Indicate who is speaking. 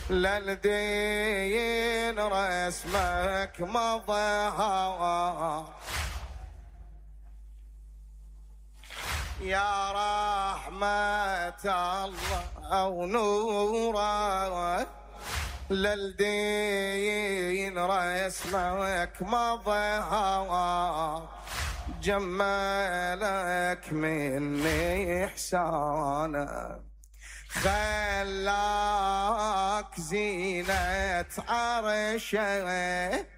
Speaker 1: للدين رسمك مضى يا رحمة الله ونوره للدين رسمك مضى جمالك مني إحسانك خلاك زينة عرشه